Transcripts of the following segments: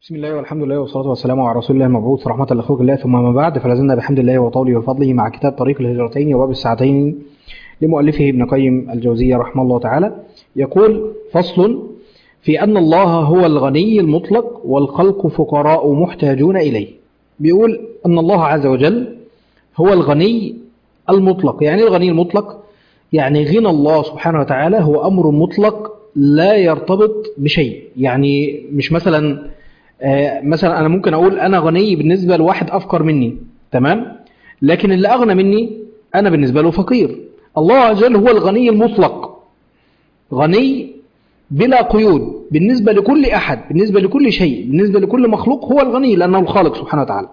بسم الله والحمد لله والصلاة والسلام على رسول الله المبعوث رحمة لخلق الله ثم ما بعد فلازلنا بحمد الله وطوله وفضله مع كتاب طريق الهجرتين وباب الساعتين لمؤلفه ابن قيم الجوزية رحمه الله تعالى يقول فصل في أن الله هو الغني المطلق والخلق فقراء محتاجون إليه بيقول أن الله عز وجل هو الغني المطلق يعني الغني المطلق يعني غنى الله سبحانه وتعالى هو أمر مطلق لا يرتبط بشيء يعني مش مثلا مثلا أنا ممكن أقول أنا غني بالنسبة لواحد أفقر مني تمام لكن اللي أغنى مني أنا بالنسبة له فقير الله عز وجل هو الغني المطلق غني بلا قيود بالنسبة لكل أحد بالنسبة لكل شيء بالنسبة لكل مخلوق هو الغني لأنه الخالق سبحانه وتعالى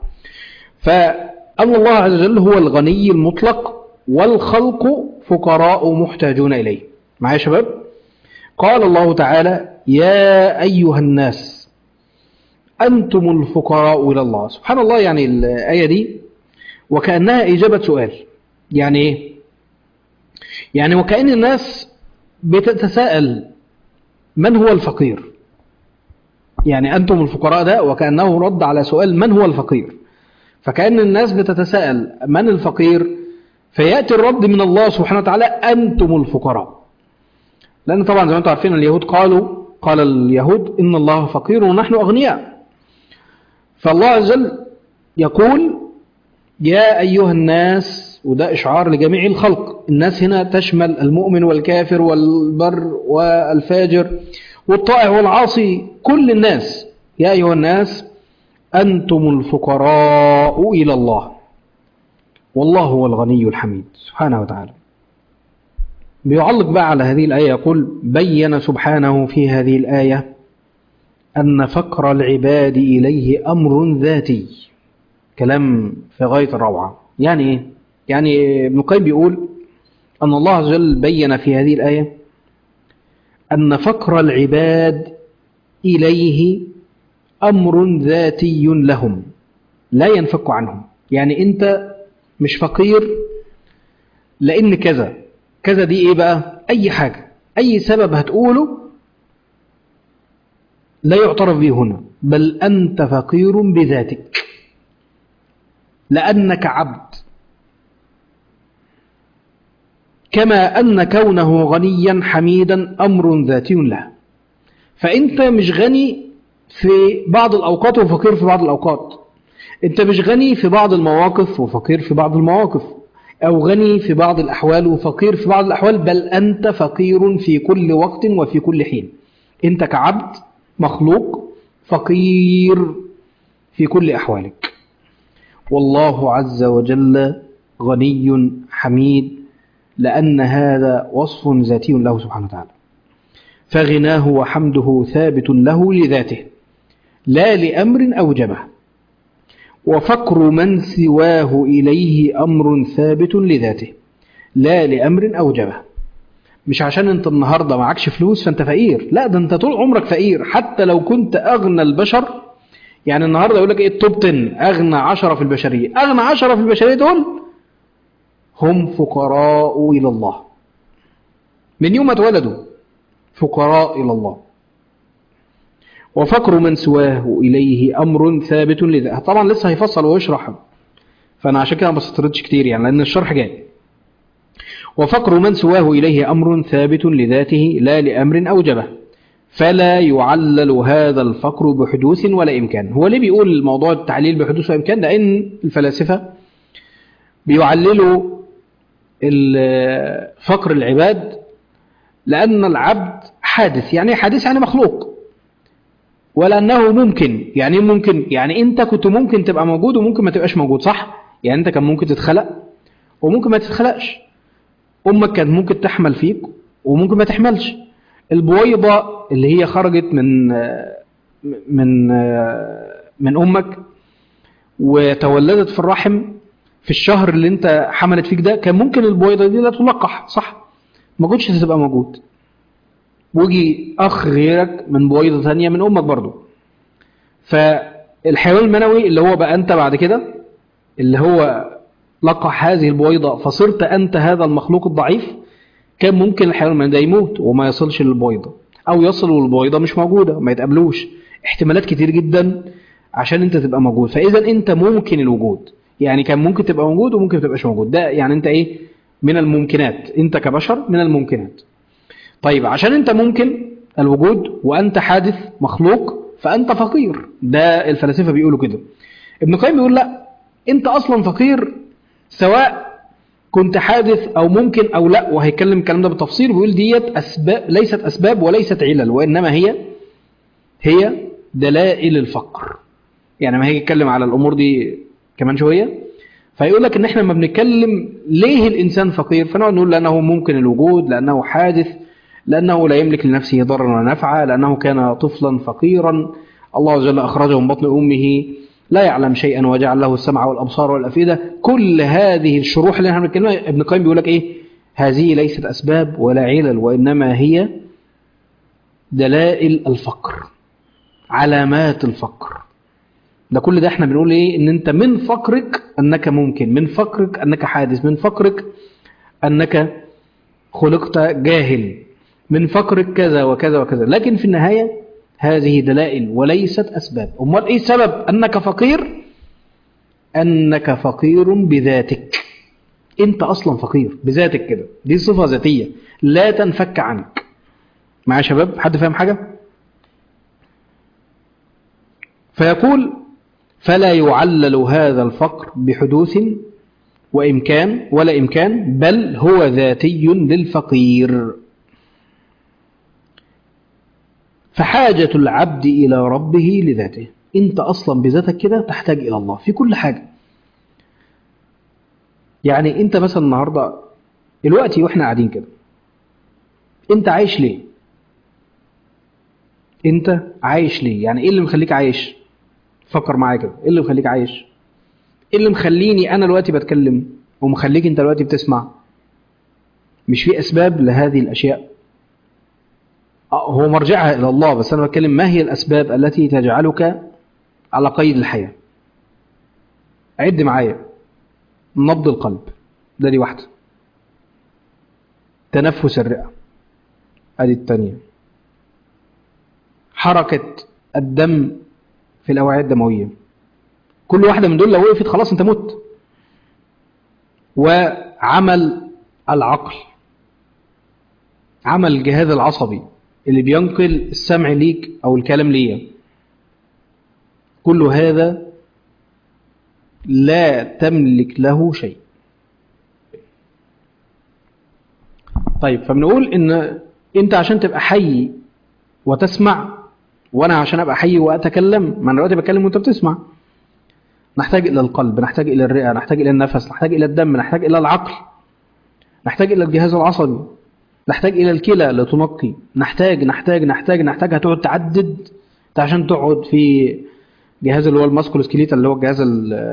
فأن الله عز وجل هو الغني المطلق والخلق فقراء محتاجون إليه معايا يا شباب قال الله تعالى يا أيها الناس أنتم الفقراء إلى الله سبحان الله يعني الآية دي وكأنها إجابة سؤال يعني إيه يعني وكأن الناس بتتساءل من هو الفقير يعني أنتم الفقراء ده وكأنه رد على سؤال من هو الفقير فكأن الناس بتتساءل من الفقير فيأتي الرد من الله سبحانه وتعالى أنتم الفقراء لأن طبعا زي ما أنتم عارفين اليهود قالوا قال اليهود إن الله فقير ونحن أغنياء فالله عز وجل يقول يا أيها الناس وده إشعار لجميع الخلق الناس هنا تشمل المؤمن والكافر والبر والفاجر والطائع والعاصي كل الناس يا أيها الناس أنتم الفقراء إلى الله والله هو الغني الحميد سبحانه وتعالى بيعلق بقى على هذه الآية يقول بين سبحانه في هذه الآية أن فقر العباد إليه أمر ذاتي كلام في غاية الروعة يعني إيه؟ يعني ابن القيم بيقول أن الله عز وجل بين في هذه الآية أن فقر العباد إليه أمر ذاتي لهم لا ينفك عنهم يعني أنت مش فقير لأن كذا كذا دي إيه بقى أي حاجة أي سبب هتقوله لا يعترف به هنا بل أنت فقير بذاتك لأنك عبد كما أن كونه غنيا حميدا أمر ذاتي له فأنت مش غني في بعض الأوقات وفقير في بعض الأوقات أنت مش غني في بعض المواقف وفقير في بعض المواقف أو غني في بعض الأحوال وفقير في بعض الأحوال بل أنت فقير في كل وقت وفي كل حين أنت كعبد مخلوق فقير في كل أحوالك والله عز وجل غني حميد لأن هذا وصف ذاتي له سبحانه وتعالى فغناه وحمده ثابت له لذاته لا لأمر أوجبه وفقر من سواه إليه أمر ثابت لذاته لا لأمر أوجبه مش عشان انت النهاردة معكش فلوس فانت فقير لا ده انت طول عمرك فقير حتى لو كنت أغنى البشر يعني النهاردة يقول لك ايه التوب 10 أغنى عشرة في البشرية أغنى عشرة في البشرية دول هم فقراء إلى الله من يوم ما اتولدوا فقراء إلى الله وفقر من سواه إليه أمر ثابت لذا طبعا لسه هيفصل ويشرح فأنا عشان كده ما بستطردش كتير يعني لأن الشرح جاي وفقر من سواه إليه أمر ثابت لذاته لا لأمر أوجبه فلا يعلل هذا الفقر بحدوث ولا إمكان هو ليه بيقول الموضوع التعليل بحدوث وإمكان لأن الفلاسفة بيعللوا فقر العباد لأن العبد حادث يعني حادث يعني مخلوق ولأنه ممكن يعني ممكن يعني أنت كنت ممكن تبقى موجود وممكن ما تبقاش موجود صح يعني أنت كان ممكن تتخلق وممكن ما تتخلقش أمك كانت ممكن تحمل فيك وممكن ما تحملش البويضة اللي هي خرجت من من من أمك وتولدت في الرحم في الشهر اللي انت حملت فيك ده كان ممكن البويضة دي لا تلقح صح ما كنتش تبقى موجود ويجي أخ غيرك من بويضة ثانية من أمك برضو فالحيوان المنوي اللي هو بقى أنت بعد كده اللي هو لقح هذه البويضة فصرت أنت هذا المخلوق الضعيف كان ممكن الحيوان المنوي ده يموت وما يصلش للبويضة أو يصل والبويضة مش موجودة ما يتقابلوش احتمالات كتير جدا عشان انت تبقى موجود فاذا انت ممكن الوجود يعني كان ممكن تبقى موجود وممكن ما تبقاش موجود ده يعني انت ايه من الممكنات انت كبشر من الممكنات طيب عشان انت ممكن الوجود وانت حادث مخلوق فانت فقير ده الفلاسفه بيقولوا كده ابن القيم بيقول لا انت اصلا فقير سواء كنت حادث او ممكن او لا وهيتكلم الكلام ده بالتفصيل بيقول ديت اسباب ليست اسباب وليست علل وانما هي هي دلائل الفقر يعني ما هيجي يتكلم على الامور دي كمان شويه فيقول لك ان احنا لما بنتكلم ليه الانسان فقير فنقعد نقول لانه ممكن الوجود لانه حادث لانه لا يملك لنفسه ضرا ولا نفعا لانه كان طفلا فقيرا الله عز وجل اخرجه من بطن امه لا يعلم شيئا وجعل له السمع والابصار والافئده كل هذه الشروح اللي احنا بنتكلمها ابن القيم بيقول لك ايه هذه ليست اسباب ولا علل وانما هي دلائل الفقر علامات الفقر ده كل ده احنا بنقول ايه ان انت من فقرك انك ممكن من فقرك انك حادث من فقرك انك خلقت جاهل من فقرك كذا وكذا وكذا لكن في النهاية هذه دلائل وليست أسباب أمال إيه سبب أنك فقير أنك فقير بذاتك أنت أصلا فقير بذاتك كده دي صفة ذاتية لا تنفك عنك معايا شباب حد فاهم حاجة فيقول فلا يعلل هذا الفقر بحدوث وإمكان ولا إمكان بل هو ذاتي للفقير فحاجة العبد إلى ربه لذاته أنت أصلا بذاتك كده تحتاج إلى الله في كل حاجة يعني أنت مثلا النهاردة دلوقتي وإحنا قاعدين كده أنت عايش ليه أنت عايش ليه يعني إيه اللي مخليك عايش فكر معايا كده إيه اللي مخليك عايش إيه اللي مخليني أنا دلوقتي بتكلم ومخليك أنت دلوقتي بتسمع مش في أسباب لهذه الأشياء هو مرجعها إلى الله بس أنا بتكلم ما هي الأسباب التي تجعلك على قيد الحياة عد معايا نبض القلب ده دي واحدة تنفس الرئة ادي الثانية حركة الدم في الأوعية الدموية كل واحدة من دول لو وقفت خلاص انت مت وعمل العقل عمل الجهاز العصبي اللي بينقل السمع ليك أو الكلام ليا كل هذا لا تملك له شيء طيب فبنقول ان انت عشان تبقى حي وتسمع وانا عشان ابقى حي واتكلم ما انا دلوقتي بتكلم وانت بتسمع نحتاج الى القلب نحتاج الى الرئه نحتاج الى النفس نحتاج الى الدم نحتاج الى العقل نحتاج الى الجهاز العصبي نحتاج الى الكلى لتنقي نحتاج نحتاج نحتاج نحتاج هتقعد تعدد انت عشان تقعد في جهاز اللي هو الماسكولوسكليتا اللي هو الجهاز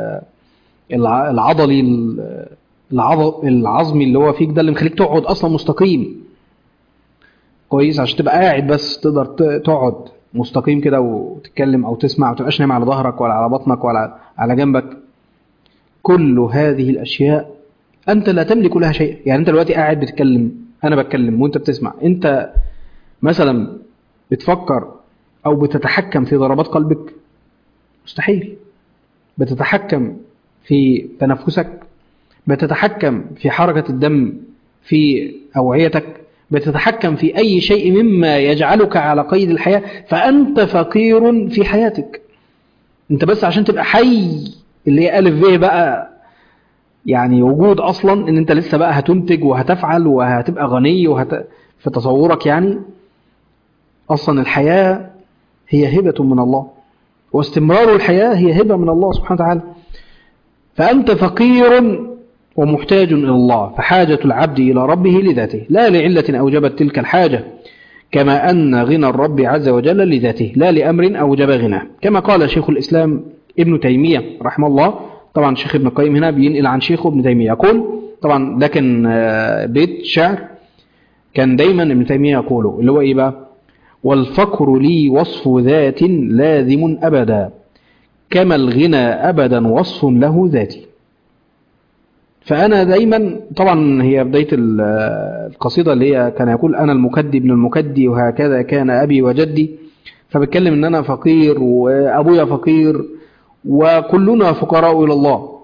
العضلي العظمي اللي هو فيك ده اللي مخليك تقعد اصلا مستقيم كويس عشان تبقى قاعد بس تقدر تقعد مستقيم كده وتتكلم او تسمع وتبقاش نايم على ظهرك ولا على بطنك ولا على جنبك كل هذه الاشياء انت لا تملك لها شيء يعني انت دلوقتي قاعد بتتكلم انا بتكلم وانت بتسمع انت مثلا بتفكر او بتتحكم في ضربات قلبك مستحيل بتتحكم في تنفسك بتتحكم في حركة الدم في أوعيتك بتتحكم في أي شيء مما يجعلك على قيد الحياة فأنت فقير في حياتك أنت بس عشان تبقى حي اللي هي ألف ب بقى يعني وجود أصلا أن أنت لسه بقى هتنتج وهتفعل وهتبقى غني وهت... في تصورك يعني أصلا الحياة هي هبة من الله واستمرار الحياة هي هبة من الله سبحانه وتعالى فأنت فقير ومحتاج إلى الله فحاجة العبد إلى ربه لذاته لا لعلة أوجبت تلك الحاجة كما أن غنى الرب عز وجل لذاته لا لأمر أوجب غناه كما قال شيخ الإسلام ابن تيمية رحمه الله طبعا شيخ ابن القيم هنا بينقل عن شيخه ابن تيمية يقول طبعا ده كان بيت شعر كان دايما ابن تيمية يقوله اللي هو إيه بقى والفقر لي وصف ذات لازم أبدا كما الغنى أبدا وصف له ذاتي فأنا دايما طبعا هي بداية القصيدة اللي هي كان يقول أنا المكدي ابن المكدي وهكذا كان أبي وجدي فبتكلم ان انا فقير وابويا فقير وكلنا فقراء الى الله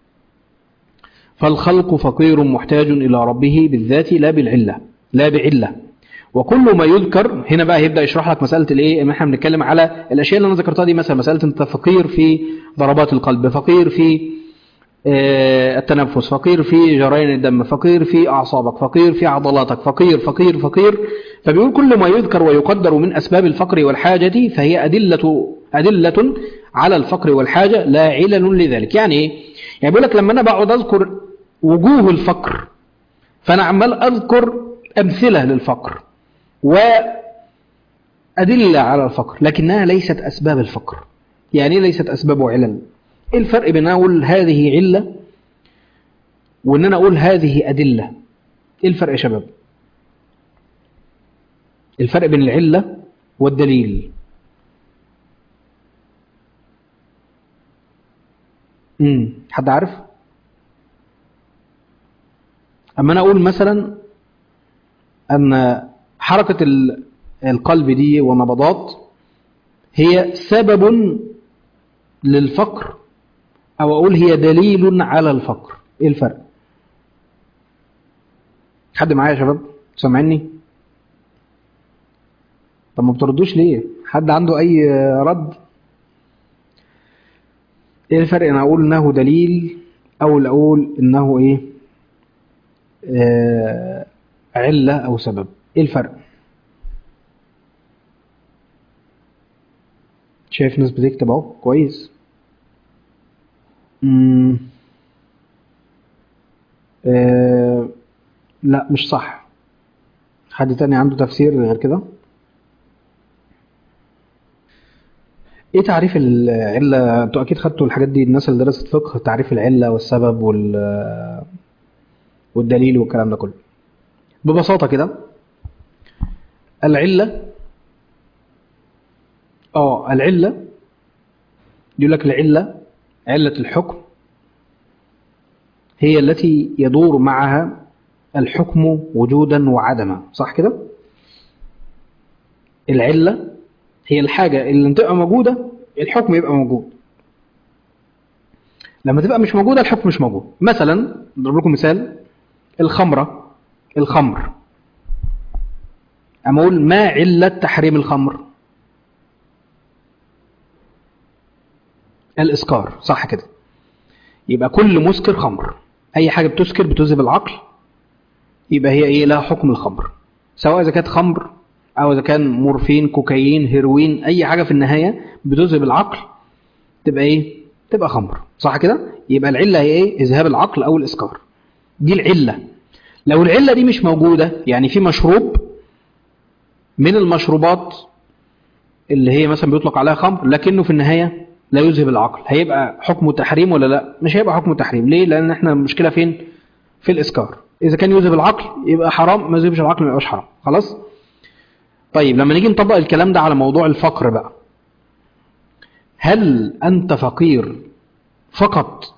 فالخلق فقير محتاج الى ربه بالذات لا بالعله لا بعله وكل ما يذكر هنا بقى هيبدا يشرح لك مساله الايه ما احنا بنتكلم على الاشياء اللي انا ذكرتها دي مثلا مساله انت فقير في ضربات القلب فقير في آه، التنفس فقير في جريان الدم فقير في أعصابك فقير في عضلاتك فقير فقير فقير فبيقول كل ما يذكر ويقدر من أسباب الفقر والحاجة فهي أدلة, أدلة على الفقر والحاجة لا علل لذلك يعني إيه؟ يعني بيقول لك لما أنا بقعد أذكر وجوه الفقر فأنا عمال أذكر أمثلة للفقر وأدلة على الفقر لكنها ليست أسباب الفقر يعني إيه ليست أسباب علل ايه الفرق بين أنا اقول هذه علة وان انا اقول هذه ادلة ايه الفرق يا شباب الفرق بين العلة والدليل امم حد عارف اما انا اقول مثلا ان حركة ال- القلب دي ونبضات هي سبب للفقر او اقول هي دليل على الفقر ايه الفرق حد معايا يا شباب سامعني طب ما بتردوش ليه حد عنده اي رد ايه الفرق انا اقول انه دليل او اقول انه ايه آه علة او سبب ايه الفرق شايف ناس بتكتب اهو كويس مم. آه لا مش صح حد تاني عنده تفسير غير كده ايه تعريف العلة انتوا اكيد خدتوا الحاجات دي الناس اللي درست فقه تعريف العلة والسبب وال والدليل والكلام ده كله ببساطة كده العلة اه العلة يقول لك العلة علة الحكم هي التي يدور معها الحكم وجودا وعدما صح كده العلة هي الحاجة اللي تبقى موجودة الحكم يبقى موجود لما تبقى مش موجودة الحكم مش موجود مثلا نضرب لكم مثال الخمرة الخمر أما أقول ما علة تحريم الخمر الإسكار صح كده يبقى كل مسكر خمر أي حاجة بتسكر بتذهب العقل يبقى هي إيه لها حكم الخمر سواء إذا كانت خمر أو إذا كان مورفين كوكايين هيروين أي حاجة في النهاية بتذهب العقل تبقى إيه تبقى خمر صح كده يبقى العلة هي إيه إذهاب العقل أو الإسكار دي العلة لو العلة دي مش موجودة يعني في مشروب من المشروبات اللي هي مثلا بيطلق عليها خمر لكنه في النهاية لا يذهب العقل هيبقى حكمه تحريم ولا لا مش هيبقى حكمه تحريم ليه لان احنا المشكله فين في الاسكار اذا كان يذهب العقل يبقى حرام ما يذهبش العقل ما يبقاش حرام خلاص طيب لما نيجي نطبق الكلام ده على موضوع الفقر بقى هل انت فقير فقط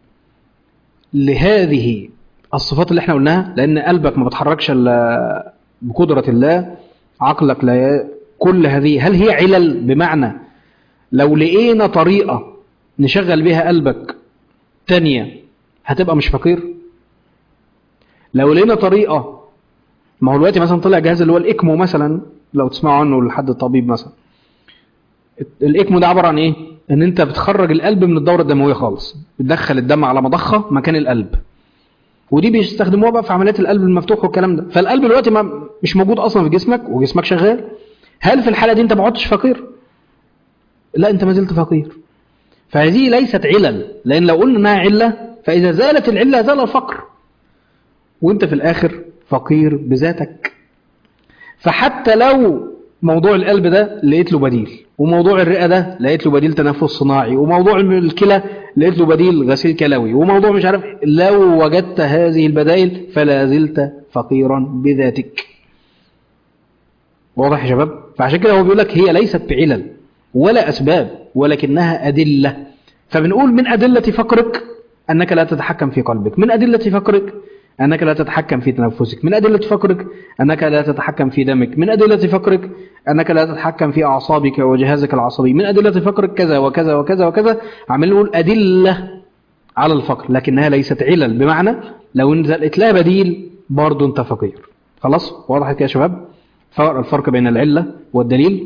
لهذه الصفات اللي احنا قلناها لان قلبك ما بتحركش الا بقدره الله عقلك لا ي... كل هذه هل هي علل بمعنى لو لقينا طريقة نشغل بيها قلبك تانية هتبقى مش فقير لو لقينا طريقة ما هو دلوقتي مثلا طلع جهاز اللي هو الاكمو مثلا لو تسمعوا عنه لحد الطبيب مثلا الاكمو ده عبارة عن ايه ان انت بتخرج القلب من الدورة الدموية خالص بتدخل الدم على مضخة مكان القلب ودي بيستخدموها بقى في عمليات القلب المفتوح والكلام ده فالقلب دلوقتي ما مش موجود اصلا في جسمك وجسمك شغال هل في الحالة دي انت ما عدتش فقير لا انت ما زلت فقير فهذه ليست علل لان لو قلنا انها عله فاذا زالت العله زال الفقر وانت في الاخر فقير بذاتك فحتى لو موضوع القلب ده لقيت له بديل وموضوع الرئه ده لقيت له بديل تنفس صناعي وموضوع الكلى لقيت له بديل غسيل كلوي وموضوع مش عارف لو وجدت هذه البدائل فلا زلت فقيرا بذاتك واضح يا شباب فعشان كده هو بيقول لك هي ليست بعلل ولا أسباب ولكنها أدلة فبنقول من أدلة فقرك أنك لا تتحكم في قلبك من أدلة فقرك أنك لا تتحكم في تنفسك من أدلة فقرك أنك لا تتحكم في دمك من أدلة فقرك أنك لا تتحكم في أعصابك وجهازك العصبي من أدلة فقرك كذا وكذا وكذا وكذا عمال نقول أدلة على الفقر لكنها ليست علل بمعنى لو نزلت لها بديل برضه أنت فقير خلاص وضحت كده يا شباب فرق الفرق بين العلة والدليل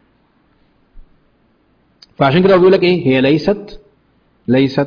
فعشان كده بيقول لك ايه هي ليست ليست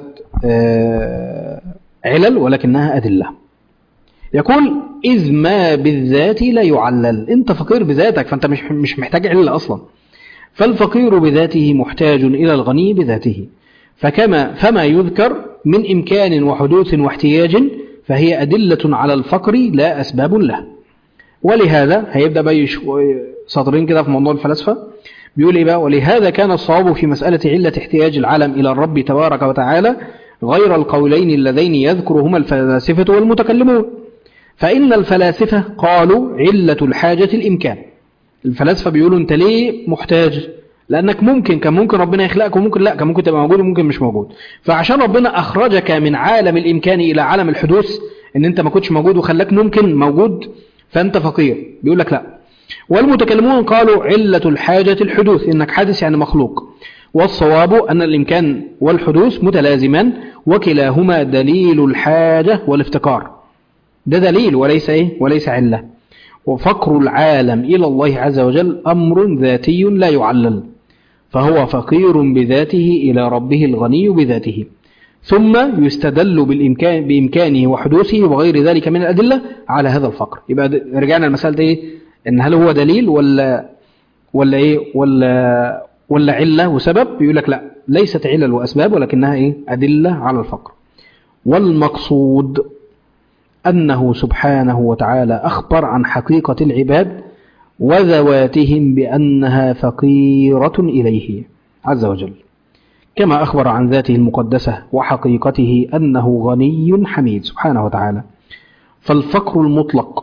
آه علل ولكنها أدلة يقول إذ ما بالذات لا يعلل أنت فقير بذاتك فأنت مش مش محتاج علة أصلا فالفقير بذاته محتاج إلى الغني بذاته فكما فما يذكر من إمكان وحدوث واحتياج فهي أدلة على الفقر لا أسباب له ولهذا هيبدأ بقى سطرين كده في موضوع الفلاسفة بيقول إيه بقى ولهذا كان الصواب في مسألة علة احتياج العالم إلى الرب تبارك وتعالى غير القولين اللذين يذكرهما الفلاسفة والمتكلمون فإن الفلاسفة قالوا علة الحاجة الإمكان الفلاسفة بيقولوا أنت ليه محتاج لأنك ممكن كان ممكن ربنا يخلقك وممكن لا كان ممكن تبقى موجود وممكن مش موجود فعشان ربنا أخرجك من عالم الإمكان إلى عالم الحدوث إن أنت ما كنتش موجود وخلاك ممكن موجود فأنت فقير بيقول لك لا والمتكلمون قالوا علة الحاجة الحدوث إنك حادث يعني مخلوق والصواب أن الإمكان والحدوث متلازمان وكلاهما دليل الحاجة والافتقار ده دليل وليس إيه وليس علة وفقر العالم إلى الله عز وجل أمر ذاتي لا يعلل فهو فقير بذاته إلى ربه الغني بذاته ثم يستدل بالإمكان بإمكانه وحدوثه وغير ذلك من الأدلة على هذا الفقر يبقى رجعنا المسألة إيه إن هل هو دليل ولا ولا إيه ولا ولا علة وسبب يقول لك لا ليست علل وأسباب ولكنها إيه أدلة على الفقر والمقصود أنه سبحانه وتعالى أخبر عن حقيقة العباد وذواتهم بأنها فقيرة إليه عز وجل كما أخبر عن ذاته المقدسة وحقيقته أنه غني حميد سبحانه وتعالى فالفقر المطلق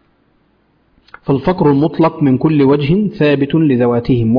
فالفقر المطلق من كل وجه ثابت لذواتهم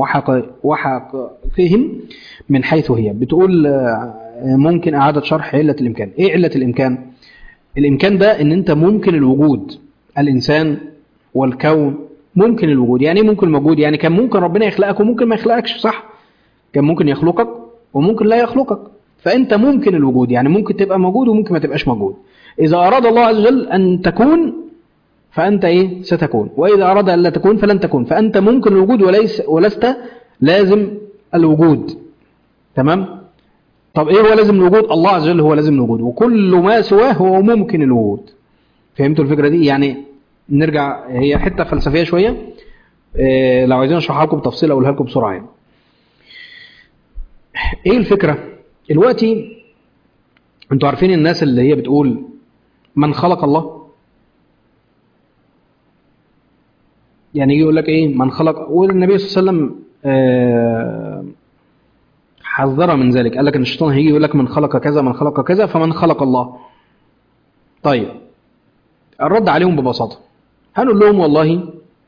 وحقهم من حيث هي بتقول ممكن إعادة شرح علة الإمكان إيه علة الإمكان؟ الإمكان ده إن أنت ممكن الوجود الإنسان والكون ممكن الوجود يعني ممكن الموجود يعني كان ممكن ربنا يخلقك وممكن ما يخلقكش صح كان ممكن يخلقك وممكن لا يخلقك فأنت ممكن الوجود يعني ممكن تبقى موجود وممكن ما تبقاش موجود إذا أراد الله عز وجل أن تكون فأنت إيه ستكون وإذا أراد أن لا تكون فلن تكون فأنت ممكن الوجود وليس ولست لازم الوجود تمام طب إيه هو لازم الوجود الله عز وجل هو لازم الوجود وكل ما سواه هو ممكن الوجود فهمتوا الفكرة دي يعني نرجع هي حتة فلسفية شوية إيه لو عايزين اشرحها لكم بتفصيل اقولها لكم بسرعة يعني. ايه الفكرة دلوقتي انتوا عارفين الناس اللي هي بتقول من خلق الله يعني يجي يقول لك ايه من خلق والنبي صلى الله عليه وسلم آه حذر من ذلك قال لك ان الشيطان هيجي يقول لك من خلق كذا من خلق كذا فمن خلق الله طيب الرد عليهم ببساطة هنقول لهم والله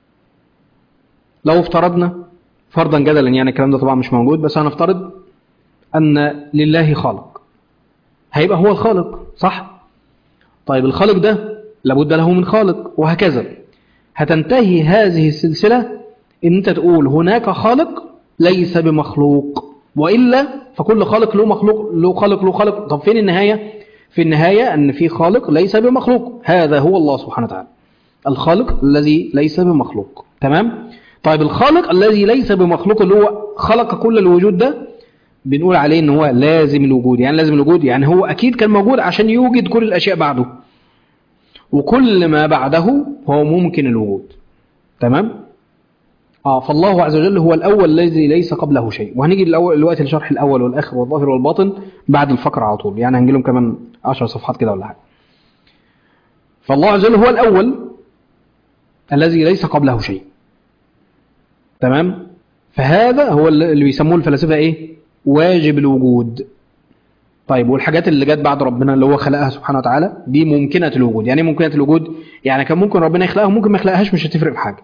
لو افترضنا فرضا جدلا يعني الكلام ده طبعا مش موجود بس هنفترض أن لله خالق هيبقى هو الخالق صح طيب الخالق ده لابد له من خالق وهكذا هتنتهي هذه السلسلة ان انت تقول هناك خالق ليس بمخلوق وإلا فكل خالق له مخلوق له خالق له خالق طب فين النهاية في النهاية أن في خالق ليس بمخلوق هذا هو الله سبحانه وتعالى الخالق الذي ليس بمخلوق تمام طيب الخالق الذي ليس بمخلوق اللي هو خلق كل الوجود ده بنقول عليه ان هو لازم الوجود يعني لازم الوجود يعني هو اكيد كان موجود عشان يوجد كل الاشياء بعده وكل ما بعده هو ممكن الوجود تمام اه فالله عز وجل هو الاول الذي ليس قبله شيء وهنيجي الاول دلوقتي لشرح الاول والاخر والظاهر والباطن بعد الفقره على طول يعني هنجي لهم كمان 10 صفحات كده ولا حاجه فالله عز وجل هو الاول الذي ليس قبله شيء تمام فهذا هو اللي بيسموه الفلاسفه ايه واجب الوجود طيب والحاجات اللي جت بعد ربنا اللي هو خلقها سبحانه وتعالى دي ممكنة الوجود يعني ممكنة الوجود يعني كان ممكن ربنا يخلقها وممكن ما يخلقهاش مش هتفرق في حاجة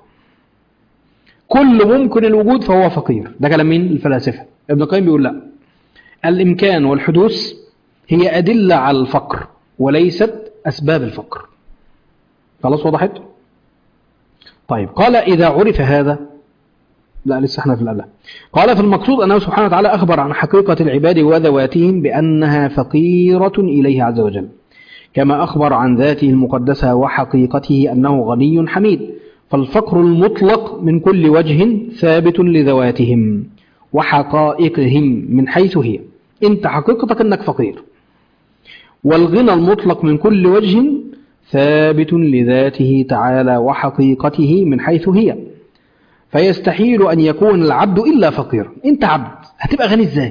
كل ممكن الوجود فهو فقير ده كلام مين الفلاسفة ابن القيم بيقول لا الإمكان والحدوث هي أدلة على الفقر وليست أسباب الفقر خلاص وضحت طيب قال إذا عرف هذا لا لسه احنا في الأبلة قال في المقصود أنه سبحانه وتعالى أخبر عن حقيقة العباد وذواتهم بأنها فقيرة إليه عز وجل كما أخبر عن ذاته المقدسة وحقيقته أنه غني حميد فالفقر المطلق من كل وجه ثابت لذواتهم وحقائقهم من حيث هي انت حقيقتك انك فقير والغنى المطلق من كل وجه ثابت لذاته تعالى وحقيقته من حيث هي فيستحيل أن يكون العبد إلا فقير أنت عبد هتبقى غني إزاي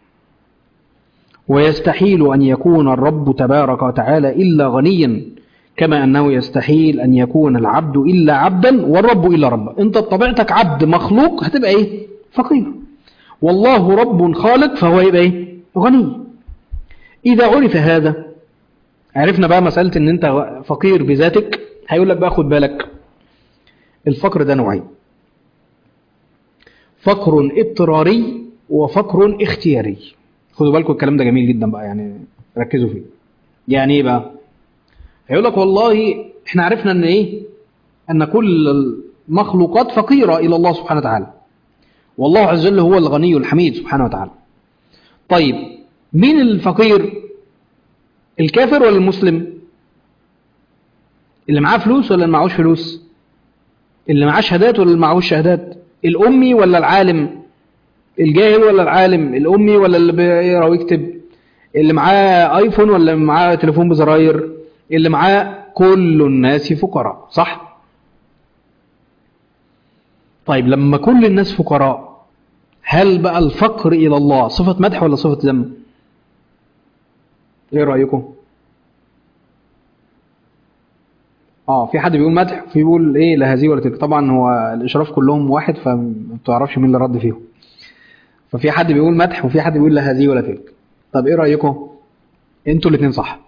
ويستحيل أن يكون الرب تبارك وتعالى إلا غنيا كما أنه يستحيل أن يكون العبد إلا عبدا والرب إلا رب أنت بطبيعتك عبد مخلوق هتبقى إيه فقير والله رب خالق فهو يبقى إيه غني إذا عرف هذا عرفنا بقى مسألة أن أنت فقير بذاتك هيقول لك بقى خد بالك الفقر ده نوعين فقر اضطراري وفقر اختياري خدوا بالكم الكلام ده جميل جدا بقى يعني ركزوا فيه يعني ايه بقى هيقول لك والله احنا عرفنا ان ايه ان كل المخلوقات فقيرة الى الله سبحانه وتعالى والله عز وجل هو الغني الحميد سبحانه وتعالى طيب مين الفقير الكافر ولا المسلم اللي معاه فلوس ولا اللي معهوش فلوس اللي معاه شهادات ولا اللي معهوش شهادات الأمي ولا العالم الجاهل ولا العالم الأمي ولا اللي بيقرا ويكتب اللي معاه ايفون ولا اللي معاه تليفون بزراير اللي معاه كل الناس فقراء صح طيب لما كل الناس فقراء هل بقى الفقر إلى الله صفة مدح ولا صفة ذم ايه رأيكم اه في حد بيقول مدح في بيقول ايه لا هذه ولا تلك طبعا هو الاشراف كلهم واحد فما بتعرفش مين اللي رد فيهم ففي حد بيقول مدح وفي حد بيقول لا هذه ولا تلك طب ايه رايكم انتوا الاثنين صح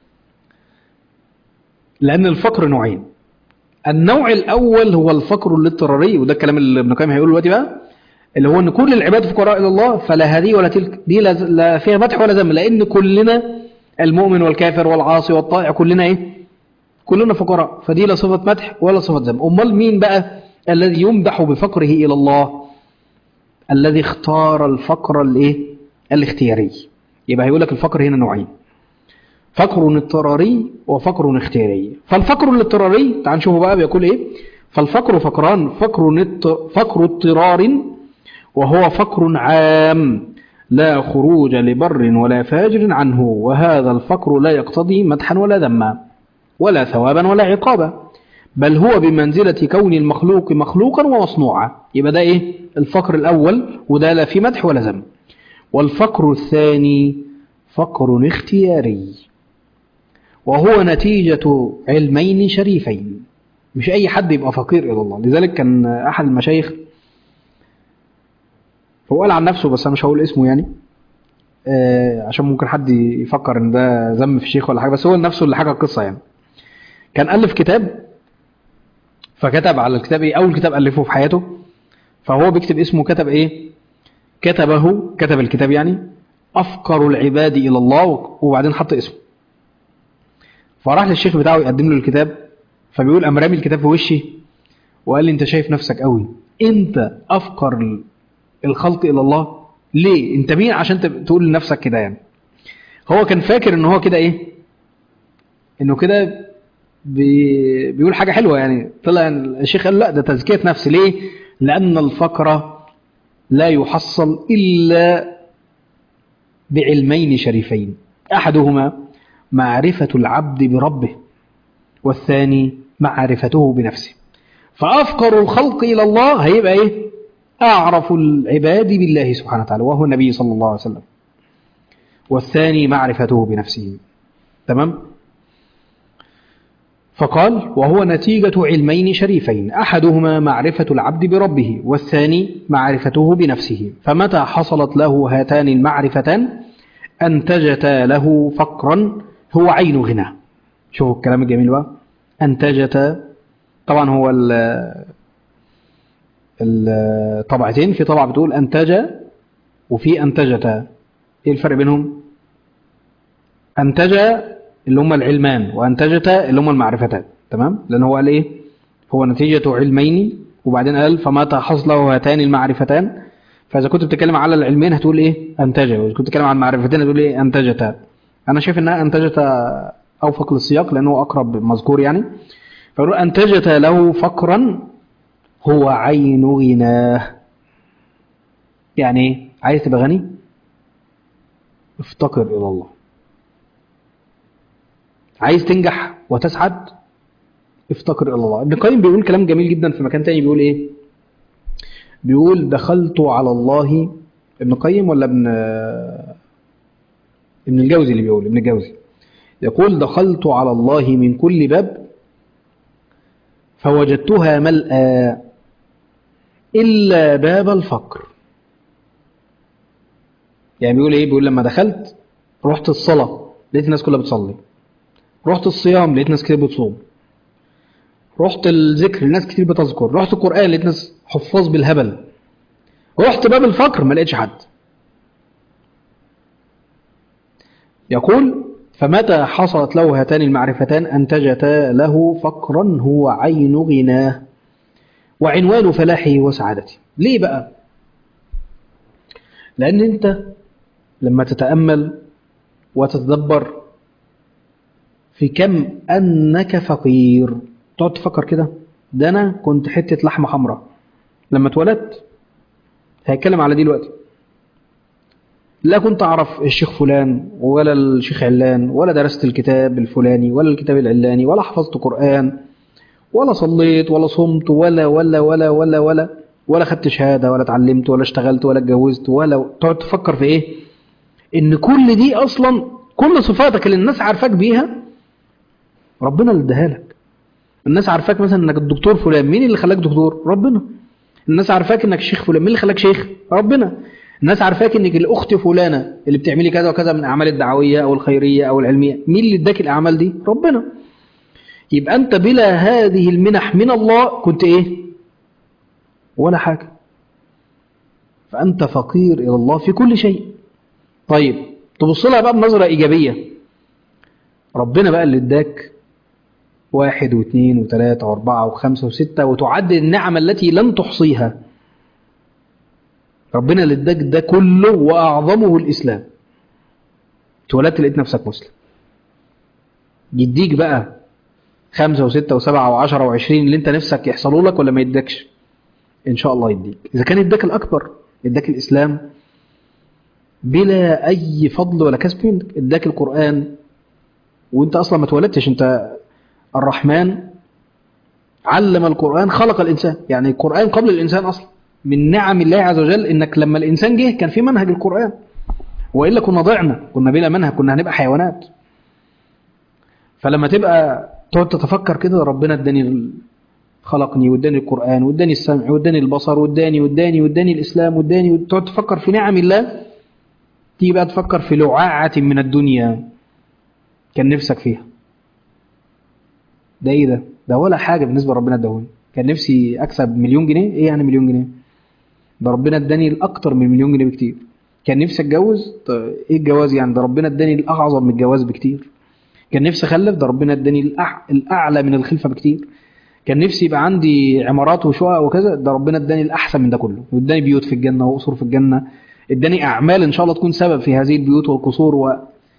لان الفقر نوعين النوع الاول هو الفقر الاضطراري وده الكلام اللي ابن قيم هيقوله دلوقتي بقى اللي هو ان كل العباد فقراء الى الله فلا هذه ولا تلك دي لا لا فيها مدح ولا ذم لان كلنا المؤمن والكافر والعاصي والطائع كلنا ايه كلنا فقراء فدي لا صفة مدح ولا صفة ذم أمال مين بقى الذي يمدح بفقره إلى الله الذي اختار الفقر الايه الاختياري يبقى هيقول لك الفقر هنا نوعين فقر اضطراري وفقر اختياري فالفقر الاضطراري تعال نشوفه بقى بيقول ايه فالفقر فقران فقر فقر اضطرار وهو فقر عام لا خروج لبر ولا فاجر عنه وهذا الفقر لا يقتضي مدحا ولا ذما ولا ثوابا ولا عقابا بل هو بمنزلة كون المخلوق مخلوقا ومصنوعا يبقى ده ايه الفقر الأول وده لا في مدح ولا ذم والفقر الثاني فقر اختياري وهو نتيجة علمين شريفين مش أي حد يبقى فقير إلى الله لذلك كان أحد المشايخ هو قال عن نفسه بس أنا مش هقول اسمه يعني آه عشان ممكن حد يفكر ان ده ذم في الشيخ ولا حاجه بس هو نفسه اللي حكى القصه يعني كان الف كتاب فكتب على الكتاب ايه اول كتاب الفه في حياته فهو بيكتب اسمه كتب ايه كتبه كتب الكتاب يعني افقر العباد الى الله وبعدين حط اسمه فراح للشيخ بتاعه يقدم له الكتاب فبيقول قام رامي الكتاب في وشي وقال لي انت شايف نفسك قوي انت افقر الخلق الى الله ليه انت مين عشان تقول لنفسك كده يعني هو كان فاكر ان هو كده ايه انه كده بي بيقول حاجة حلوة يعني طلع الشيخ قال لا ده تزكية نفس ليه لأن الفقر لا يحصل إلا بعلمين شريفين أحدهما معرفة العبد بربه والثاني معرفته بنفسه فأفقر الخلق إلى الله هيبقى إيه أعرف العباد بالله سبحانه وتعالى وهو النبي صلى الله عليه وسلم والثاني معرفته بنفسه تمام فقال وهو نتيجة علمين شريفين أحدهما معرفة العبد بربه والثاني معرفته بنفسه فمتى حصلت له هاتان المعرفتان أنتجتا له فقرا هو عين غنى شوفوا الكلام الجميل بقى أنتجتا طبعا هو الطبعتين في طبعة بتقول أنتج وفي أنتجتا إيه الفرق بينهم أنتج اللي هم العلمان وأنتجتا اللي هم المعرفتان تمام لأن هو قال إيه هو نتيجة علمين وبعدين قال فمتى حصله هاتان المعرفتان فإذا كنت بتتكلم على العلمين هتقول إيه أنتجه وإذا كنت بتتكلم عن المعرفتين هتقول إيه أنتجتا أنا شايف إنها أنتجتا أوفق للسياق لأنه أقرب مذكور يعني فيقول أنتجت له فقرا هو عين غناه يعني إيه؟ عايز تبقى غني افتقر إلى الله عايز تنجح وتسعد افتقر إلى الله ابن القيم بيقول كلام جميل جدا في مكان تاني بيقول إيه بيقول دخلت على الله ابن القيم ولا ابن ابن الجوزي اللي بيقول ابن الجوزي يقول دخلت على الله من كل باب فوجدتها ملأى إلا باب الفقر يعني بيقول إيه بيقول لما دخلت رحت الصلاة لقيت الناس كلها بتصلي رحت الصيام لقيت ناس كتير بتصوم رحت الذكر الناس كتير بتذكر رحت القرآن لقيت ناس حفاظ بالهبل رحت باب الفقر ما لقيتش حد يقول فمتى حصلت له هاتان المعرفتان أنتجتا له فقرا هو عين غناه وعنوان فلاحه وسعادته ليه بقى لأن أنت لما تتأمل وتتدبر في كم أنك فقير تقعد تفكر كده ده أنا كنت حتة لحمة حمراء لما اتولدت هيتكلم على دي دلوقتي لا كنت أعرف الشيخ فلان ولا الشيخ علان ولا درست الكتاب الفلاني ولا الكتاب العلاني ولا حفظت قرآن ولا صليت ولا صمت ولا ولا ولا ولا ولا ولا خدت شهادة ولا اتعلمت ولا اشتغلت ولا اتجوزت ولا تقعد تفكر في ايه ان كل دي اصلا كل صفاتك اللي الناس عارفاك بيها ربنا اللي اداها لك الناس عارفاك مثلا انك الدكتور فلان مين اللي خلاك دكتور ربنا الناس عارفاك انك شيخ فلان مين اللي خلاك شيخ ربنا الناس عارفاك انك الاخت فلانه اللي بتعملي كذا وكذا من الاعمال الدعويه او الخيريه او العلميه مين اللي اداك الاعمال دي ربنا يبقى انت بلا هذه المنح من الله كنت ايه ولا حاجه فانت فقير الى الله في كل شيء طيب تبص لها بقى بنظره ايجابيه ربنا بقى اللي اداك واحد واثنين وثلاثة واربعة وخمسة وستة وتعدد النعم التي لن تحصيها ربنا اللي اداك ده كله وأعظمه الإسلام اتولدت لقيت نفسك مسلم يديك بقى خمسة وستة وسبعة وعشرة وعشرين اللي انت نفسك يحصلوا لك ولا ما يدكش ان شاء الله يديك اذا كان اداك الاكبر اداك الاسلام بلا اي فضل ولا كسب منك اداك القرآن وانت اصلا ما اتولدتش انت الرحمن علم القرآن خلق الانسان يعني القرآن قبل الانسان اصلا من نعم الله عز وجل انك لما الانسان جه كان في منهج القرآن والا كنا ضعنا كنا بلا منهج كنا هنبقى حيوانات فلما تبقى تقعد تتفكر كده ربنا اداني خلقني واداني القرآن واداني السمع واداني البصر واداني واداني واداني الإسلام واداني تقعد تفكر في نعم الله تيجي بقى تفكر في لعاعة من الدنيا كان نفسك فيها ده ايه ده ده ولا حاجة بالنسبة لربنا اداهوني كان نفسي اكسب مليون جنيه ايه يعني مليون جنيه ده ربنا اداني الاكتر من مليون جنيه بكتير كان نفسي اتجوز طيب ايه الجواز يعني ده ربنا اداني الاعظم من الجواز بكتير كان نفسي اخلف ده ربنا اداني الأع... الاعلى من الخلفه بكتير كان نفسي يبقى عندي عمارات وشقق وكذا ده ربنا اداني الاحسن من ده كله واداني بيوت في الجنه وقصور في الجنه اداني اعمال ان شاء الله تكون سبب في هذه البيوت والقصور و...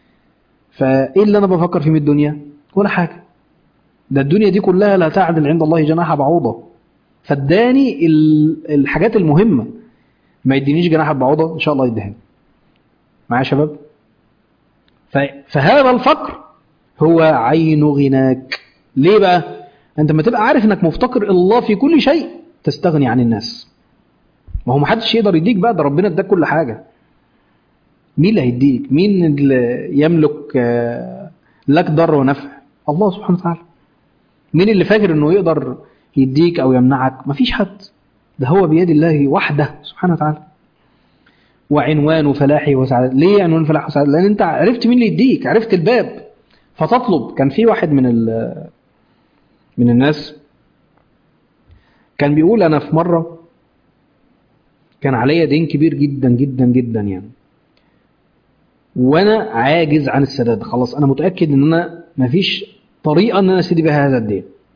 فايه اللي انا بفكر فيه من الدنيا ولا حاجه ده الدنيا دي كلها لا تعدل عند الله جناح بعوضه فاداني ال... الحاجات المهمه ما يدينيش جناح بعوضه ان شاء الله يديهاني معايا يا شباب ف... فهذا الفقر هو عين غناك ليه بقى انت ما تبقى عارف انك مفتقر الى الله في كل شيء تستغني عن الناس ما هو ما حدش يقدر يديك بقى ده ربنا اداك كل حاجه مين اللي هيديك مين اللي يملك لك ضر ونفع الله سبحانه وتعالى مين اللي فاكر انه يقدر يديك او يمنعك مفيش حد ده هو بيد الله وحده سبحانه وتعالى وعنوان فلاحي وسعادة ليه عنوان فلاحي وسعادة لان انت عرفت مين اللي يديك عرفت الباب فتطلب كان في واحد من من الناس كان بيقول انا في مره كان عليا دين كبير جدا جدا جدا يعني وانا عاجز عن السداد خلاص انا متاكد ان انا مفيش طريقه ان انا اسد بها هذا الدين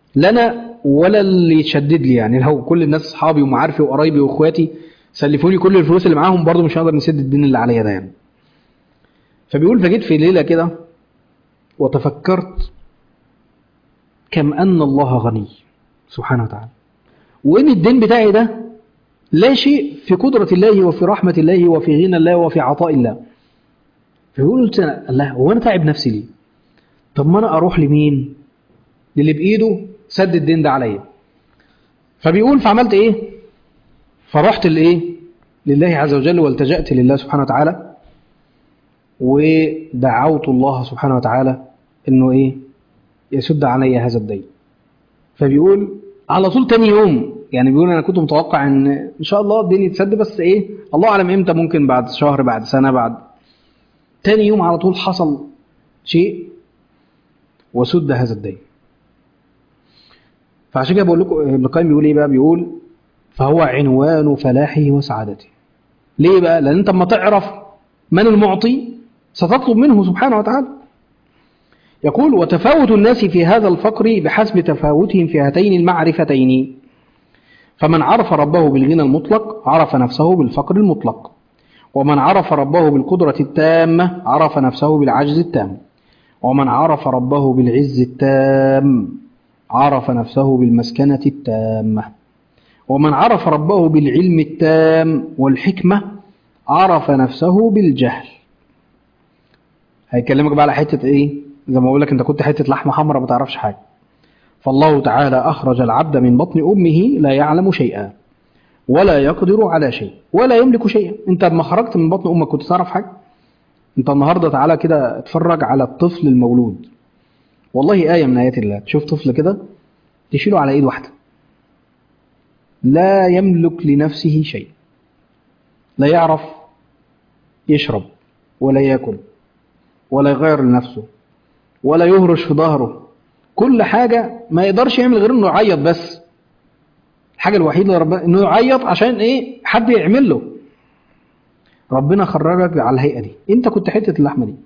لا انا ولا اللي يشدد لي يعني لو كل الناس اصحابي ومعارفي وقرايبي واخواتي سلفوني كل الفلوس اللي معاهم برضه مش هقدر نسد الدين اللي عليا ده يعني فبيقول فجيت في ليله كده وتفكرت كم ان الله غني سبحانه وتعالى وان الدين بتاعي ده لا شيء في قدرة الله وفي رحمة الله وفي غنى الله وفي عطاء الله فيقول قلت أنا الله هو أنا تعب نفسي ليه طب ما أنا أروح لمين للي بإيده سد الدين ده عليا فبيقول فعملت إيه فرحت لإيه لله عز وجل والتجأت لله سبحانه وتعالى ودعوت الله سبحانه وتعالى إنه إيه يسد علي هذا الدين فبيقول على طول تاني يوم يعني بيقول انا كنت متوقع ان ان شاء الله الدنيا يتسد بس ايه الله اعلم امتى ممكن بعد شهر بعد سنه بعد تاني يوم على طول حصل شيء وسد هذا الدين فعشان كده بقول لكم ابن القيم بيقول ايه بقى بيقول فهو عنوان فلاحه وسعادته ليه بقى لان انت اما تعرف من المعطي ستطلب منه سبحانه وتعالى يقول وتفاوت الناس في هذا الفقر بحسب تفاوتهم في هاتين المعرفتين فمن عرف ربه بالغنى المطلق عرف نفسه بالفقر المطلق ومن عرف ربه بالقدرة التامة عرف نفسه بالعجز التام ومن عرف ربه بالعز التام عرف نفسه بالمسكنة التامة ومن عرف ربه بالعلم التام والحكمة عرف نفسه بالجهل هيكلمك بقى على حتة ايه زي ما بقول لك انت كنت حتة لحمة حمراء ما تعرفش حاجة فالله تعالى أخرج العبد من بطن أمه لا يعلم شيئا ولا يقدر على شيء ولا يملك شيئا انت لما خرجت من بطن أمك كنت تعرف حاجة انت النهاردة تعالى كده اتفرج على الطفل المولود والله آية من آيات الله تشوف طفل كده تشيله على إيد واحدة لا يملك لنفسه شيء لا يعرف يشرب ولا ياكل ولا يغير لنفسه ولا يهرش في ظهره كل حاجة ما يقدرش يعمل غير انه يعيط بس الحاجة الوحيدة اللي ربنا انه يعيط عشان ايه حد يعمل له ربنا خرجك على الهيئة دي انت كنت حتة اللحمة دي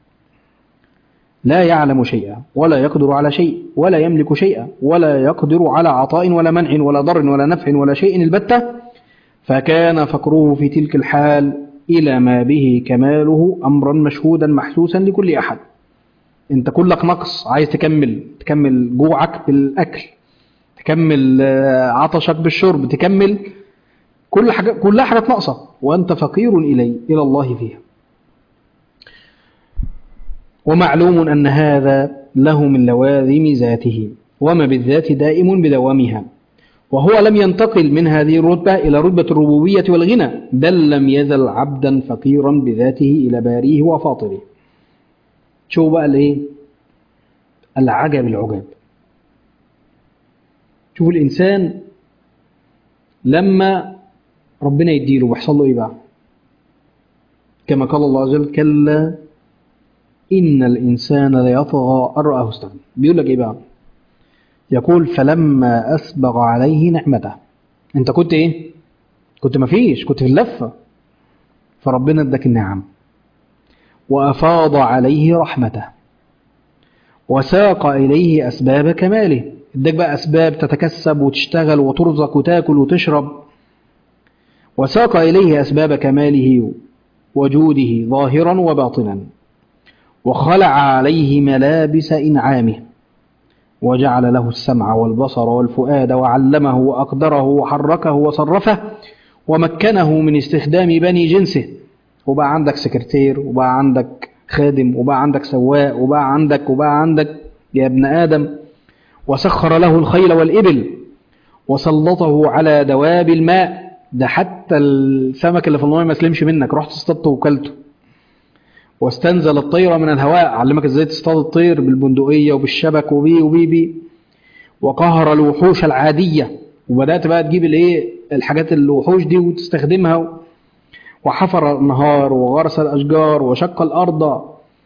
لا يعلم شيئا ولا يقدر على شيء ولا يملك شيئا ولا يقدر على عطاء ولا منع ولا ضر ولا نفع ولا شيء البتة فكان فقره في تلك الحال إلى ما به كماله أمرا مشهودا محسوسا لكل أحد انت كلك نقص عايز تكمل تكمل جوعك بالاكل تكمل عطشك بالشرب تكمل كل حاجه كلها حاجات ناقصه وانت فقير الي الى الله فيها ومعلوم ان هذا له من لوازم ذاته وما بالذات دائم بدوامها وهو لم ينتقل من هذه الرتبة إلى رتبة الربوبية والغنى بل لم يزل عبدا فقيرا بذاته إلى باريه وفاطره شو بقى الايه العجب العجاب شوف الانسان لما ربنا يديله بيحصل له ايه بقى كما قال الله عز وجل كلا ان الانسان ليطغى ان راه استغنى بيقول لك ايه بقى يقول فلما اسبغ عليه نعمته انت كنت ايه كنت مفيش كنت في اللفه فربنا اداك النعم وأفاض عليه رحمته وساق إليه أسباب كماله اداك بقى أسباب تتكسب وتشتغل وترزق وتاكل وتشرب وساق إليه أسباب كماله وجوده ظاهرا وباطنا وخلع عليه ملابس إنعامه وجعل له السمع والبصر والفؤاد وعلمه وأقدره وحركه وصرفه ومكنه من استخدام بني جنسه وبقى عندك سكرتير وبقى عندك خادم وبقى عندك سواق وبقى عندك وبقى عندك يا ابن آدم وسخر له الخيل والإبل وسلطه على دواب الماء ده حتى السمك اللي في الماء ما يسلمش منك رحت اصطدته وكلته واستنزل الطير من الهواء علمك ازاي تصطاد الطير بالبندقية وبالشبك وبي وبي بي وقهر الوحوش العادية وبدأت بقى تجيب الايه الحاجات الوحوش دي وتستخدمها وحفر النهار وغرس الأشجار وشق الأرض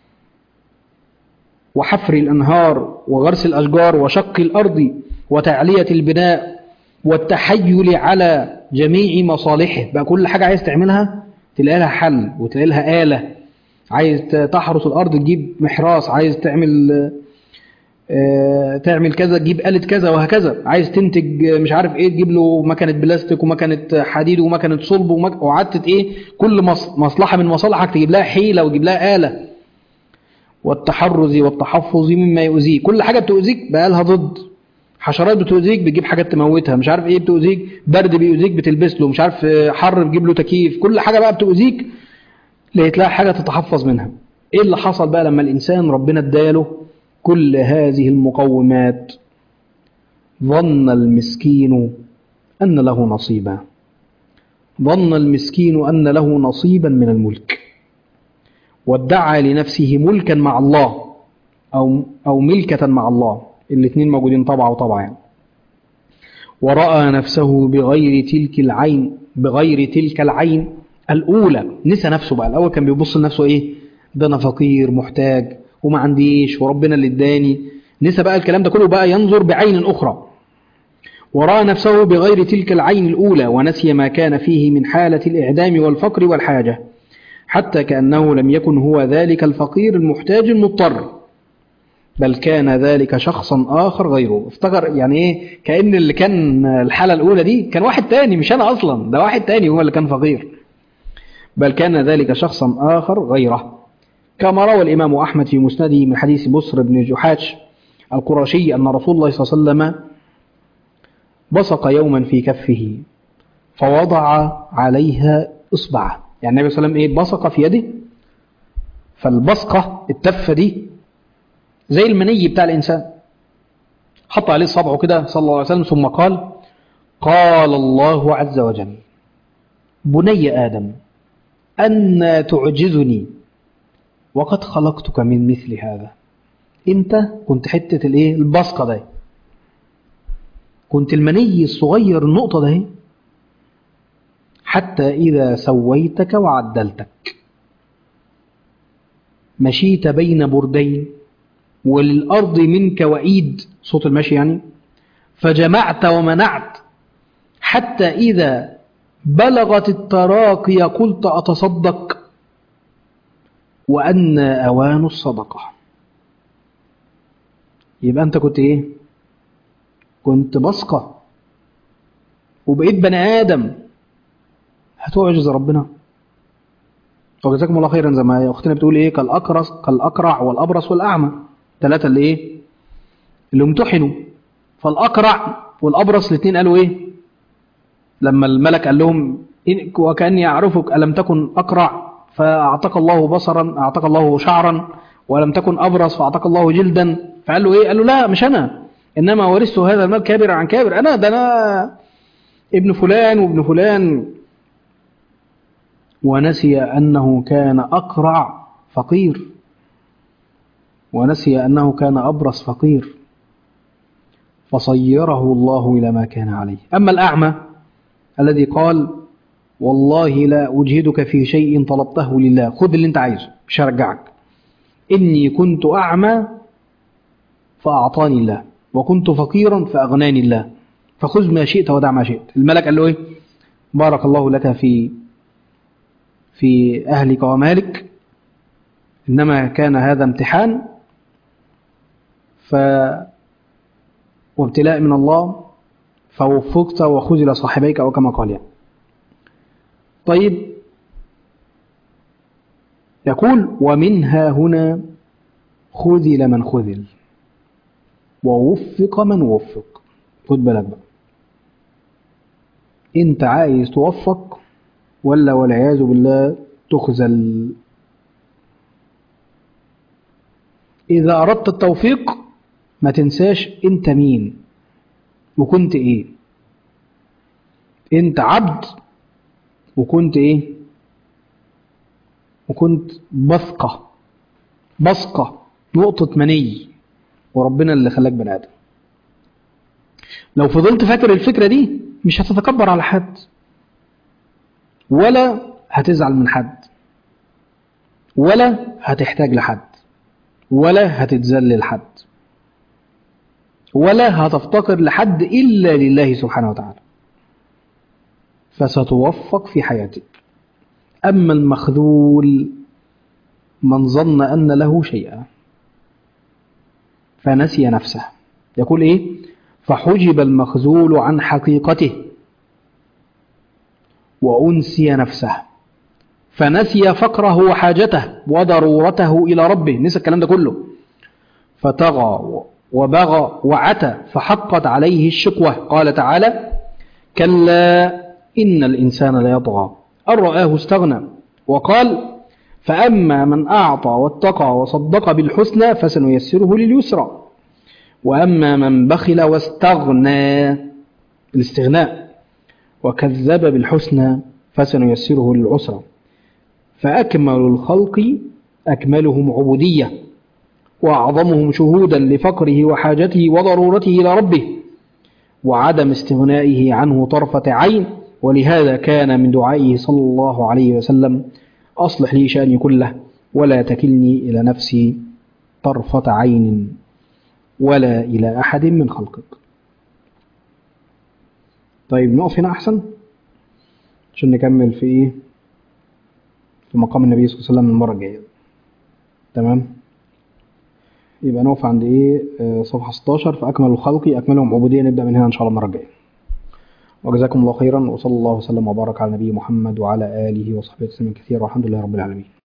وحفر الأنهار وغرس الأشجار وشق الأرض وتعلية البناء والتحيل على جميع مصالحه بقى كل حاجة عايز تعملها تلاقي لها حل وتلاقي لها آلة عايز تحرس الأرض تجيب محراس عايز تعمل آه، تعمل كذا تجيب آلة كذا وهكذا عايز تنتج آه، مش عارف ايه تجيب له مكنة بلاستيك ومكنة حديد ومكنة صلب ومك... وقعدت ايه كل مص... مصلحة من مصالحك تجيب لها حيلة وتجيب لها آلة والتحرز والتحفظ مما يؤذيك كل حاجة بتؤذيك بقى لها ضد حشرات بتؤذيك بتجيب حاجات تموتها مش عارف ايه بتؤذيك برد بيؤذيك بتلبس له مش عارف آه، حر بتجيب له تكييف كل حاجة بقى بتؤذيك لقيت لها حاجة تتحفظ منها ايه اللي حصل بقى لما الانسان ربنا اداله كل هذه المقومات ظن المسكين أن له نصيبا ظن المسكين أن له نصيبا من الملك وادعى لنفسه ملكا مع الله أو, أو ملكة مع الله الاثنين موجودين طبعا وطبعا يعني. ورأى نفسه بغير تلك العين بغير تلك العين الأولى نسى نفسه بقى الأول كان بيبص لنفسه إيه ده أنا فقير محتاج وما عنديش وربنا اللي اداني نسى بقى الكلام ده كله بقى ينظر بعين أخرى ورأى نفسه بغير تلك العين الأولى ونسي ما كان فيه من حالة الإعدام والفقر والحاجة حتى كأنه لم يكن هو ذلك الفقير المحتاج المضطر بل كان ذلك شخصا آخر غيره افتكر يعني ايه كأن اللي كان الحالة الأولى دي كان واحد تاني مش أنا أصلا ده واحد تاني هو اللي كان فقير بل كان ذلك شخصا آخر غيره كما روى الإمام أحمد في مسنده من حديث بصر بن جحاش القرشي أن رسول الله صلى الله عليه وسلم بصق يوما في كفه فوضع عليها إصبعه يعني النبي صلى الله عليه وسلم إيه بصق في يده فالبصقة التفة دي زي المني بتاع الإنسان حط عليه صبعه كده صلى الله عليه وسلم ثم قال قال الله عز وجل بني آدم أن تعجزني وقد خلقتك من مثل هذا انت كنت حتة الايه البصقة ده كنت المني الصغير النقطة ده حتى إذا سويتك وعدلتك مشيت بين بردين وللأرض منك وعيد صوت المشي يعني فجمعت ومنعت حتى إذا بلغت التراقي قلت أتصدق وأن أوان الصدقة يبقى أنت كنت إيه كنت بصقة وبقيت بني آدم هتعجز ربنا وجزاكم الله خيرا زي ما أختنا بتقول إيه كالأكرس كالأكرع والأبرص والأعمى ثلاثة اللي إيه اللي امتحنوا فالأكرع والأبرص الاثنين قالوا إيه لما الملك قال لهم إن وكأني أعرفك ألم تكن أكرع فأعطاك الله بصرا أعطاك الله شعرا ولم تكن أبرص فأعطاك الله جلدا فقال له إيه قال له لا مش أنا إنما ورثت هذا المال كابر عن كابر أنا ده أنا ابن فلان وابن فلان ونسي أنه كان أقرع فقير ونسي أنه كان أبرص فقير فصيره الله إلى ما كان عليه أما الأعمى الذي قال والله لا أجهدك في شيء طلبته لله خذ اللي انت عايزه مش هرجعك إني كنت أعمى فأعطاني الله وكنت فقيرا فأغناني الله فخذ ما شئت ودع ما شئت الملك قال له إيه بارك الله لك في في أهلك ومالك إنما كان هذا امتحان ف وابتلاء من الله فوفقت وخذل صاحبيك أو كما قال يعني طيب يقول ومنها هنا خذل من خذل ووفق من وفق خد بالك بقى انت عايز توفق ولا والعياذ بالله تخذل إذا أردت التوفيق ما تنساش أنت مين وكنت إيه أنت عبد وكنت إيه وكنت بثقة بصقة نقطة مني وربنا اللي خلاك بني آدم لو فضلت فاكر الفكرة دي مش هتتكبر على حد ولا هتزعل من حد ولا هتحتاج لحد ولا هتتذلل لحد ولا هتفتقر لحد إلا لله سبحانه وتعالى فستوفق في حياتك أما المخذول من ظن أن له شيئا فنسي نفسه يقول إيه فحجب المخذول عن حقيقته وأنسي نفسه فنسي فقره وحاجته وضرورته إلى ربه نسى الكلام ده كله فطغى وبغى وعتى فحقت عليه الشقوة قال تعالى كلا إن الإنسان ليطغى أن رآه استغنى وقال فأما من أعطى واتقى وصدق بالحسنى فسنيسره لليسرى وأما من بخل واستغنى الاستغناء وكذب بالحسنى فسنيسره للعسرى فأكمل الخلق أكملهم عبودية وأعظمهم شهودا لفقره وحاجته وضرورته إلى ربه وعدم استغنائه عنه طرفة عين ولهذا كان من دعائه صلى الله عليه وسلم أصلح لي شأني كله ولا تكلني إلى نفسي طرفة عين ولا إلى أحد من خلقك طيب نقف هنا أحسن عشان نكمل في إيه في مقام النبي صلى الله عليه وسلم المرة الجاية تمام يبقى نقف عند إيه آه، صفحة 16 فأكمل الخلق أكملهم عبودية نبدأ من هنا إن شاء الله المرة الجاية وجزاكم الله خيرا وصلى الله وسلم وبارك على نبي محمد وعلى آله وصحبه وسلم كثيرا والحمد لله رب العالمين